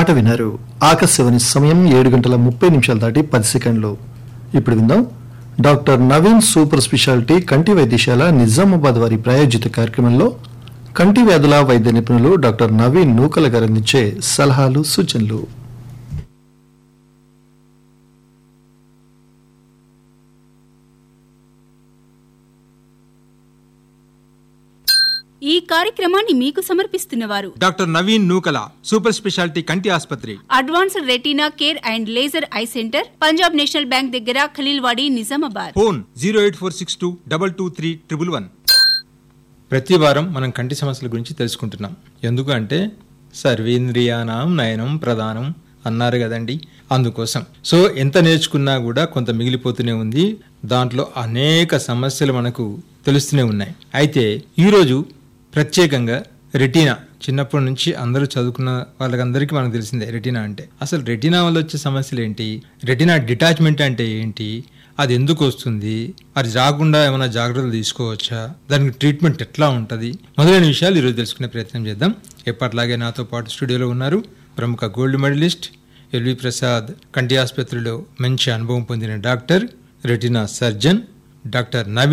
పాట విన్నారు ఆకాశవాణి సమయం ఏడు గంటల ముప్పై నిమిషాలు దాటి పది సెకండ్లు ఇప్పుడు విందాం డాక్టర్ నవీన్ సూపర్ స్పెషాలిటీ కంటి వైద్యశాల నిజామాబాద్ వారి ప్రాయోజిత కార్యక్రమంలో కంటి వ్యాధుల వైద్య నిపుణులు డాక్టర్ నవీన్ నూకల గారు అందించే సలహాలు సూచనలు ఈ కార్యక్రమాన్ని మీకు సమర్పిస్తున్నవారు doctor Naveen Nukala super speciality కంటి ఆసుపత్రి advanced retina care and laser eye centre Punjab national bank దగ్గర Khaleelwadi Nizamabad phone zero eight four six two double two three triple one ప్రతి వారం మనం కంటి సమస్యల గురించి తెలుసుకుంటున్నాం ఎందుకు అంటే సర్వేంద్రియానాం నయనం ప్రధానం అన్నారు కదండి అందుకోసం సో ఎంత నేర్చుకున్నా కూడా కొంత మిగిలిపోతూనే ఉంది దాంట్లో అనేక సమస్యలు మనకు తెలుస్తూనే ఉన్నాయి అయితే ఈరోజు ప్రత్యేకంగా రెటీనా చిన్నప్పటి నుంచి అందరూ చదువుకున్న వాళ్ళకందరికీ మనకు తెలిసిందే రెటీనా అంటే అసలు రెటీనా వల్ల వచ్చే సమస్యలు ఏంటి రెటీనా డిటాచ్మెంట్ అంటే ఏంటి అది ఎందుకు వస్తుంది అది రాకుండా ఏమైనా జాగ్రత్తలు తీసుకోవచ్చా దానికి ట్రీట్మెంట్ ఎట్లా ఉంటుంది మొదలైన విషయాలు ఈరోజు తెలుసుకునే ప్రయత్నం చేద్దాం ఎప్పట్లాగే నాతో పాటు స్టూడియోలో ఉన్నారు ప్రముఖ గోల్డ్ మెడలిస్ట్ ఎల్వి ప్రసాద్ కంటి ఆసుపత్రిలో మంచి అనుభవం పొందిన doctor retina surgeon doctor Naveen